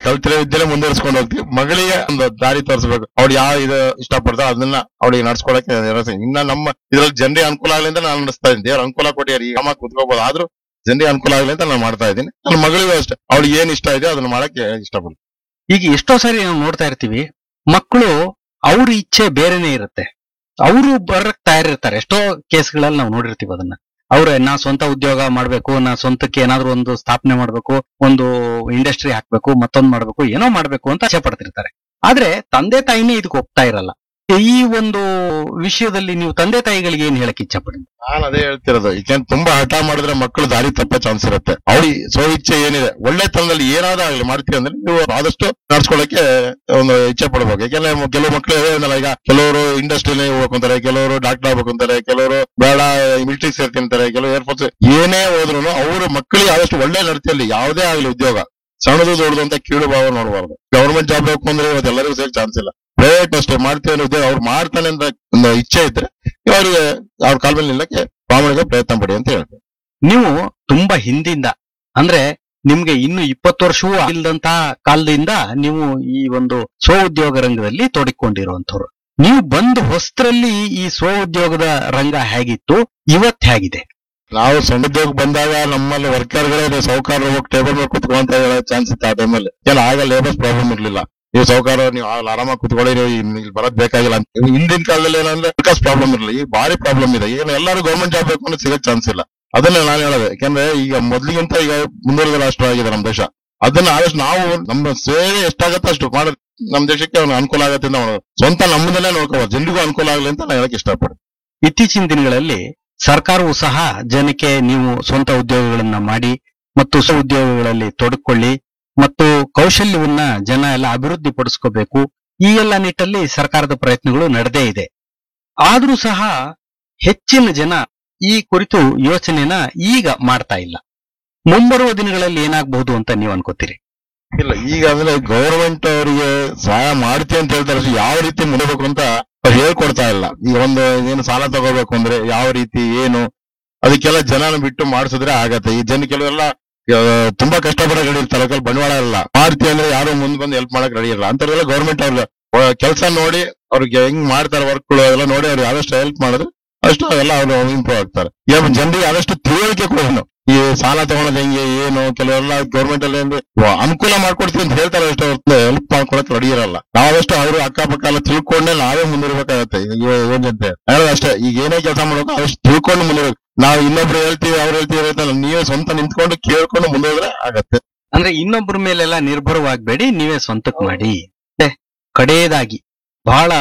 ಕಲ್ತಿರೋ ವಿದ್ಯೆ ಮುಂದುವರಿಸ್ಕೊಂಡು ಹೋಗ್ತೀವಿ ಮಗಳಿಗೆ ಒಂದು ದಾರಿ ತೋರಿಸ್ಬೇಕು ಅವ್ಳು ಯಾವ ಇದು ಇಷ್ಟಪಡ್ತಾರೋ ಅದನ್ನ ಅವಳಿಗೆ ನಡ್ಸ್ಕೊಳಕ್ಕೆ ಇರೋದು. ಇನ್ನ ನಮ್ಮ ಇದ್ರಲ್ಲಿ ಜನರಿಗೆ ಅನುಕೂಲ ಆಗಲಿ ಅಂತ ನಾನು ನಡೆಸ್ತಾ ಇದ್ದೀನಿ ದೇವ್ರ ಅನುಕೂಲ ಕೊಟ್ಟಿದ್ದಾರೆ ಈಗ ಅಮ್ಮ ಕುತ್ಕೋಬಹುದು ಆದ್ರೂ ಜನರಿಗೆ ಅನುಕೂಲ ಆಗಲಿ ಅಂತ ನಾನು ಮಾಡ್ತಾ ಇದ್ದೀನಿ ನನ್ನ ಮಗಳಿಗೂ ಅಷ್ಟೇ ಅವಳಿಗೆ ಏನ್ ಇಷ್ಟ ಇದೆಯೋ ಅದನ್ನ ಮಾಡಕ್ಕೆ ಇಷ್ಟಪಡ್ತೀನಿ ಈಗ ಎಷ್ಟೋ ಸಾರಿ ನಾವು ನೋಡ್ತಾ ಇರ್ತೀವಿ ಮಕ್ಕಳು ಅವ್ರ ಇಚ್ಛೆ ಬೇರೆನೆ ಇರುತ್ತೆ ಅವರು ಬರಕ್ ತಯಾರಿರ್ತಾರೆ ಎಷ್ಟೋ ಕೇಸ್ಗಳಲ್ಲಿ ನಾವು ನೋಡಿರ್ತೀವಿ ಅದನ್ನ ಅವ್ರೆ ನಾ ಸ್ವಂತ ಉದ್ಯೋಗ ಮಾಡ್ಬೇಕು ನಾ ಸ್ವಂತಕ್ಕೆ ಏನಾದ್ರೂ ಒಂದು ಸ್ಥಾಪನೆ ಮಾಡ್ಬೇಕು ಒಂದು ಇಂಡಸ್ಟ್ರಿ ಹಾಕ್ಬೇಕು ಮತ್ತೊಂದ್ ಮಾಡ್ಬೇಕು ಏನೋ ಮಾಡ್ಬೇಕು ಅಂತ ಆಸೆ ಪಡ್ತಿರ್ತಾರೆ ಆದ್ರೆ ತಂದೆ ತಾಯಿನೇ ಇದಕ್ಕೆ ಒಪ್ತಾ ಇರಲ್ಲ ಈ ಒಂದು ವಿಷಯದಲ್ಲಿ ನೀವು ತಂದೆ ತಾಯಿಗಳಿಗೆ ಏನ್ ಹೇಳಕ್ ಇಚ್ಛೆ ಪಡ್ತೀರಿ ನಾನು ಅದೇ ಹೇಳ್ತಿರೋದು ಯಾಕೆಂದ್ರೆ ತುಂಬಾ ಹಠ ಮಾಡಿದ್ರೆ ಮಕ್ಕಳು ದಾರಿ ತಪ್ಪೋ ಚಾನ್ಸ್ ಇರುತ್ತೆ ಅವ್ಳಿ ಸ್ವ ಇಚ್ಛೆ ಏನಿದೆ ಒಳ್ಳೆ ತನದಲ್ಲಿ ಏನಾದ್ರೂ ಆಗ್ಲಿ ಮಾಡ್ತೀವಿ ಅಂದ್ರೆ ನೀವು ಆದಷ್ಟು ನಡ್ಸ್ಕೊಳಕ್ಕೆ ಒಂದು ಇಚ್ಛೆ ಪಡ್ಬೇಕು ಯಾಕೆಂದ್ರೆ ಮ- ಕೆಲವು ಮಕ್ಕಳು ಹೇಳಿದ್ನಲ್ಲ ಈಗ ಕೆಲವರು ಇಂಡಸ್ಟ್ರಿಲಿ ಹೋಗ್ಬೇಕು ಅಂತಾರೆ ಕೆಲವರು ಡಾಕ್ಟರ್ ಆಗ್ಬೇಕು ಅಂತಾರೆ ಕೆಲವರು ಬೇಡ ಮಿಲಿಟರಿ ಸೇರ್ತೀನಿ ಅಂತಾರೆ ಕೆಲವರು ಏರ್ಫೋರ್ಸ್ ಏನೇ ಹೋದ್ರು ಅವ್ರ ಮಕ್ಕಳಿಗೆ ಆದಷ್ಟು ಒಳ್ಳೆ ನಡತೆಯಲ್ಲಿ ಯಾವುದೇ ಆಗ್ಲಿ ಉದ್ಯೋಗ ಸಣ್ಣದು ದೊಡ್ಡದು ಅಂತ ಕೀಳು ಭಾವ ನೋಡಬಾರ್ದು ಗವರ್ಮೆಂಟ್ ಜಾಬ್ ಬೇಕು ಅಂದ್ರೆ ಇವತ್ತು ಎಲ್ಲರಿಗೂ ಸೇರಿ ಚಾನ್ಸ್ ಇಲ್ಲ ಪ್ರೈವೇಟ್ ಅಷ್ಟೇ ಮಾಡ್ತೀವಿ ಅನ್ನೋ ಉದ್ಯೋಗ ಅವ್ರು ಮಾಡ್ತಾನೆ ಅಂತ ಒಂದು ಇಚ್ಛೆ ಇದ್ರೆ ಅವರಿಗೆ ಅವ್ರ ಕಾಲ ಮೇಲೆ ನಿಲ್ಲಕ್ಕೆ ಪ್ರಾಮಾಣಿಕ ಪ್ರಯತ್ನ ಪಡಿ ಅಂತ ಹೇಳ್ತೀನಿ ನೀವು ತುಂಬಾ ಹಿಂದಿಂದ ಅಂದ್ರೆ ನಿಮ್ಗೆ ಇನ್ನು ಇಪ್ಪತ್ತು ವರ್ಷವೂ ಇಲ್ದಂತ ಕಾಲದಿಂದ ನೀವು ಈ ಒಂದು ಸ್ವ ಉದ್ಯೋಗ ರಂಗದಲ್ಲಿ ತೊಡಗಿಕೊಂಡಿರುವಂತವ್ರು ನೀವು ಬಂದು ಹೊಸದ್ರಲ್ಲಿ ಈ ಸ್ವ ಉದ್ಯೋಗದ ರಂಗ ಹೇಗಿತ್ತು ಇವತ್ ಹೇಗಿದೆ ನಾವು ಸಣ್ಣ ಉದ್ಯೋಗ ಬಂದಾಗ ನಮ್ಮಲ್ಲಿ ವರ್ಕರ್ಗಳೇ ಸೌಕಾರ ಹೋಗಿ ಟೇಬಲ್ ಮೇಲೆ ಕುತ್ಕೊಂತ ಹೇಳೋ ಚಾನ್ಸ್ ಇತ್ತು ಆ ಟೈಮಲ್ಲಿ ಏನ್ ಆಗ ಲೇಬರ್ಸ್ ಪ್ರಾಬ್ಲಮ್ ಇರ್ಲಿಲ್ಲ ನೀವು ಸೌಕಾರ ನೀವು ಅಲ್ಲಿ ಆರಾಮಾಗಿ ಕುತ್ಕೊಳ್ಳಿ ನೀವು ಇಲ್ಲಿ ಇಲ್ಲಿ ಬರೋದ್ ಬೇಕಾಗಿಲ್ಲ ಅಂತ ಹಿಂದಿನ ಕಾಲದಲ್ಲಿ ಏನಂದ್ರೆ ವಿಕಾಸ್ ಪ್ರಾಬ್ಲಮ್ ಇರಲಿಲ್ಲ ಈಗ ಭಾರಿ ಪ್ರಾಬ್ಲಮ್ ಇದೆ ಈಗ ಎಲ್ಲರೂ ಗೌರ್ಮೆಂಟ್ ಜಾಬ್ ಬೇಕು ಅಂದ್ರೆ ಸಿಗಕ್ ಚಾನ್ಸ್ ಇಲ್ಲ ಅದನ್ನ ನಾನು ಹೇಳೋದು ಯಾಕಂದ್ರೆ ಈಗ ಮೊದ್ಲಿಗಿಂತ ಈಗ ಮುಂದುವರೆದ ರಾಷ್ಟ್ರ ಆಗಿದೆ ನಮ್ಮ ದೇಶ ಅದನ್ನ ಆದಷ್ಟು ನಾವು ನಮ್ಮ ಸೇವೆ ಎಷ್ಟಾಗತ್ತೆ ಅಷ್ಟು ಮಾಡೋದು ನಮ್ಮ ದೇಶಕ್ಕೆ ಅವ್ನು ಅನುಕೂಲ ಆಗತ್ತೆ ಅಂತ ಮಾಡೋದು ಸ್ವಂತ ನಮ್ಮದನ್ನೇ ನೋಡ್ಕೋಬೋದು ಜನರಿಗೂ ಅನುಕೂಲ ಆಗಲಿ ಅಂತ ನಾನು ಹೇಳಕ್ ಇಷ್ಟಪಡ್ತೀನಿ ಇತ್ತೀಚಿನ ದಿನಗಳಲ್ಲಿ ಸರ್ಕಾರವು ಸಹ ಜನಕ್ಕೆ ನೀವು ಸ್ವಂತ ಉದ್ಯೋಗಗಳನ್ನ ಮಾಡಿ ಮತ್ತು ಸ್ವ ಉದ್ಯೋಗಗಳಲ್ಲಿ ತೊಡಕೊಳ್ಳಿ ಮತ್ತು ಕೌಶಲ್ಯವನ್ನ ಜನ ಎಲ್ಲ ಅಭಿವೃದ್ಧಿ ಪಡಿಸ್ಕೋಬೇಕು ಈ ಎಲ್ಲ ನಿಟ್ಟಲ್ಲಿ ಸರ್ಕಾರದ ಪ್ರಯತ್ನಗಳು ನಡೆದೇ ಇದೆ ಆದ್ರೂ ಸಹ ಹೆಚ್ಚಿನ ಜನ ಈ ಕುರಿತು ಯೋಚನೆನ ಈಗ ಮಾಡ್ತಾ ಇಲ್ಲ ಮುಂಬರುವ ದಿನಗಳಲ್ಲಿ ಏನಾಗಬಹುದು ಅಂತ ನೀವು ಅನ್ಕೋತೀರಿ ಇಲ್ಲ ಈಗ ಅಂದ್ರೆ ಗೌರ್ಮೆಂಟ್ ಅವರಿಗೆ ಸಹಾಯ ಮಾಡ್ತೀವಿ ಅಂತ ಹೇಳ್ತಾರೆ ಅಷ್ಟೇ ಯಾವ ರೀತಿ ಮುಡಬೇಕು ಅಂತ ಅವ್ರು ಹೇಳ್ಕೊಡ್ತಾ ಇಲ್ಲ ಈಗ ಒಂದು ಏನು ಸಾಲ ತಗೋಬೇಕು ಅಂದ್ರೆ ಯಾವ ರೀತಿ ಏನು ಅದಕ್ಕೆಲ್ಲ ಜನನ ಬಿಟ್ಟು ಮಾಡಿಸಿದ್ರೆ ಆಗತ್ತೆ ಈ ಜನ ಕೆಲವೆಲ್ಲ ಆ, ತುಂಬಾ ಕಷ್ಟಪಡಕ್ ರೆಡಿ ಇರ್ತಾರೆ ಕೆಲವು ಬಂಡವಾಳ ಇಲ್ಲ ಮಾಡ್ತೀವಿ ಅಂದ್ರೆ ಯಾರು ಮುಂದ್ ಬಂದು ಹೆಲ್ಪ್ ಮಾಡಕ್ ರೆಡಿ ಇಲ್ಲ ಅಂತವ್ರೆಲ್ಲ ಗೌರ್ಮೆಂಟ್ ಅವ್ರ ಕೆಲಸ ನೋಡಿ ಅವ್ರಿಗೆ ಹೆಂಗ್ ಮಾಡ್ತಾರೆ ವರ್ಕ್ಗಳು ಅದೆಲ್ಲ ನೋಡಿ ಅವ್ರಿಗೆ ಆದಷ್ಟು ಹೆಲ್ಪ್ ಮಾಡಿದ್ರೆ ಅಷ್ಟು ಎಲ್ಲ ಅವರು ಇಂಪ್ರೂವ್ ಆಗ್ತಾರೆ ಈಗ ಜನರಿಗೆ ಆದಷ್ಟು ತಿಳುವಳಿಕೆ ಕೊಡೋನು ಈ ಸಾಲ ತಗೊಳೋದು ಹೆಂಗೆ ಏನು ಕೆಲವೆಲ್ಲ ಗೌರ್ಮೆಂಟ್ ಅಲ್ಲಿ ಅಂದ್ರೆ ವ- ಅನುಕೂಲ ಮಾಡ್ಕೊಡ್ತೀವಿ ಅಂತ ಹೇಳ್ತಾರೆ ಅಷ್ಟೇ ಹೊರತು ಹೆಲ್ಪ್ ಮಾಡ್ಕೊಳಕ್ ರೆಡಿ ಇರಲ್ಲ ನಾವಷ್ಟು ಅವರು ಅಕ್ಕಪಕ್ಕ ಎಲ್ಲ ತಿಳ್ಕೊಂಡೆ ನಾವೇ ಮುಂದಿರ್ಬೇಕಾಗತ್ತೆ ಏನಂತೆ ಅಷ್ಟೇ ಈಗ ಏನೇ ಕೆಲಸ ಮಾಡ್ಬೇಕು ಅಷ್ಟು ತಿಳ್ಕೊಂಡು ಮುಂದಿರ್ಬೇಕು ನಾವು ಇನ್ನೊಬ್ರು ಹೇಳ್ತೀವಿ ಅವ್ರು ಹೇಳ್ತೀವಿ ಅಂತ ನೀವೇ ಸ್ವಂತ ನಿಂತ್ಕೊಂಡು ಕೇಳ್ಕೊಂಡು ಮುಂದೋದ್ರೆ ಆಗತ್ತೆ ಅಂದ್ರೆ ಇನ್ನೊಬ್ಬರ ಮೇಲೆಲ್ಲ ನಿರ್ಭರವಾಗಬೇಡಿ ನೀವೇ ಸ್ವಂತಕ್ ಮಾಡಿ ಮತ್ತೆ ಕಡೆಯದಾಗಿ ಬಹಳ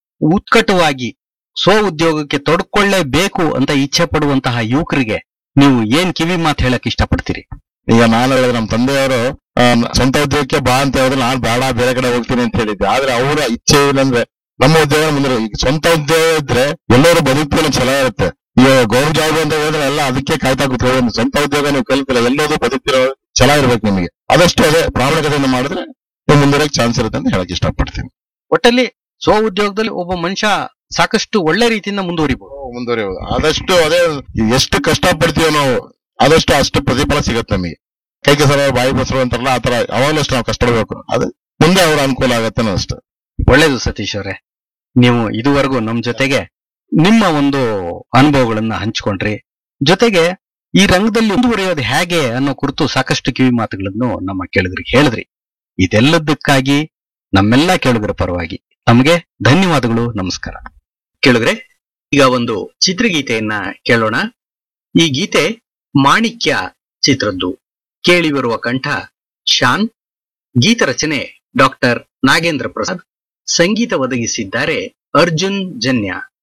ಉತ್ಕಟವಾಗಿ ಸ್ವ ಉದ್ಯೋಗಕ್ಕೆ ತೊಡ್ಕೊಳ್ಳೇಬೇಕು ಅಂತ ಇಚ್ಛೆ ಪಡುವಂತಹ ಯುವಕರಿಗೆ ನೀವು ಏನ್ ಕಿವಿ ಮಾತು ಹೇಳಕ್ ಇಷ್ಟಪಡ್ತೀರಿ ಈಗ ನಾನು ಹೇಳಿದ್ರೆ ನಮ್ಮ ತಂದೆಯವರು ಆ, ಸ್ವಂತ ಉದ್ಯೋಗಕ್ಕೆ ಬಾ ಅಂತ ಹೇಳಿದ್ರೆ ನಾನು ಬೇಡ ಬೇರೆ ಕಡೆ ಹೋಗ್ತೀನಿ ಅಂತ ಹೇಳಿದ್ದೆ ಆದ್ರೆ ಅವರ ಇಚ್ಛೆ ಏನಂದ್ರೆ ನಮ್ಮ ಉದ್ಯೋಗ ಮುಂದೆ ಈಗ ಸ್ವಂತ ಉದ್ಯೋಗ ಇದ್ರೆ ಎಲ್ಲರೂ ಬದುಕ್ತಿಲ್ಲ ಛಲ ಇರುತ್ತೆ ಈಗ ಗೌರ್ಮೆಂಟ್ ಜಾಬ್ ಅಂತ ಹೇಳಿದ್ರೆ ಎಲ್ಲ ಅದಕ್ಕೆ ಕಾಯ್ತಾ ಕೂತ್ಕೊಳ್ಳಿ ಸ್ವಂತ ಉದ್ಯೋಗ ನೀವು ಕಲಿತಿಲ್ಲ ಎಲ್ಲೋದು ಬದುಕ್ತಿರೋ ಛಲ ಇರ್ಬೇಕು ನಿಮಗೆ ಆದಷ್ಟು ಅದೇ ಪ್ರಾಮಾಣಿಕತೆಯಿಂದ ಮಾಡಿದ್ರೆ ನೀವು ಮುಂದುವರೆಯಕ್ಕೆ ಚಾನ್ಸ್ ಇರುತ್ತೆ ಅಂತ ಹೇಳಕ್ ಇಷ್ಟಪಡ್ತೀನಿ ಒಟ್ಟಲ್ಲಿ ಸ್ವ ಉದ್ಯೋಗದಲ್ಲಿ ಒಬ್ಬ ಮನುಷ್ಯ ಸಾಕಷ್ಟು ಒಳ್ಳೆ ರೀತಿಯಿಂದ ಮುಂದುವರಿಬಹುದು ಮುಂದುವರಿಯೋದು ಆದಷ್ಟು ಅದೇ ಎಷ್ಟು ಕಷ್ಟ ಪಡ್ತೀವೋ ನಾವು ಆದಷ್ಟು ಅಷ್ಟು ಪ್ರತಿಫಲ ಸಿಗುತ್ತೆ ನಮಗೆ ಕೈ ಕೆಸರ ಬಾಯಿ ಬಸರು ಅಂತಾರಲ್ಲ ಆತರ ಅವಾಗಲೂ ಅಷ್ಟು ನಾವು ಕಷ್ಟಪಡ್ಬೇಕು ಅದು ಮುಂದೆ ಅವ್ರ ಅನುಕೂಲ ಆಗತ್ತೆ ಅನ್ನೋ ಅಷ್ಟೇ ಒಳ್ಳೇದು ಸತೀಶ್ ಅವರೇ ನೀವು ಇದುವರೆಗೂ ನಮ್ ಜೊತೆಗೆ ನಿಮ್ಮ ಒಂದು ಅನುಭವಗಳನ್ನ ಹಂಚ್ಕೊಂಡ್ರಿ ಜೊತೆಗೆ ಈ ರಂಗದಲ್ಲಿ ಮುಂದುವರಿಯೋದು ಹೇಗೆ ಅನ್ನೋ ಕುರಿತು ಸಾಕಷ್ಟು ಕಿವಿ ಮಾತುಗಳನ್ನು ನಮ್ಮ ಕೇಳುಗರಿಗೆ ಹೇಳಿದ್ರಿ ಇದೆಲ್ಲದಕ್ಕಾಗಿ ನಮ್ಮೆಲ್ಲ ಕೇಳುಗರ ಪರವಾಗಿ ತಮಗೆ ಧನ್ಯವಾದಗಳು ನಮಸ್ಕಾರ ಕೇಳುಗರೆ ಈಗ ಒಂದು ಚಿತ್ರಗೀತೆಯನ್ನ ಕೇಳೋಣ ಈ ಗೀತೆ ಮಾಣಿಕ್ಯ ಚಿತ್ರದ್ದು ಕೇಳಿ ಬರುವ ಕಂಠ ಶಾನ್ ಗೀತ ರಚನೆ ಡಾಕ್ಟರ್ ನಾಗೇಂದ್ರ ಪ್ರಸಾದ್ ಸಂಗೀತ ಒದಗಿಸಿದ್ದಾರೆ ಅರ್ಜುನ್ ಜನ್ಯ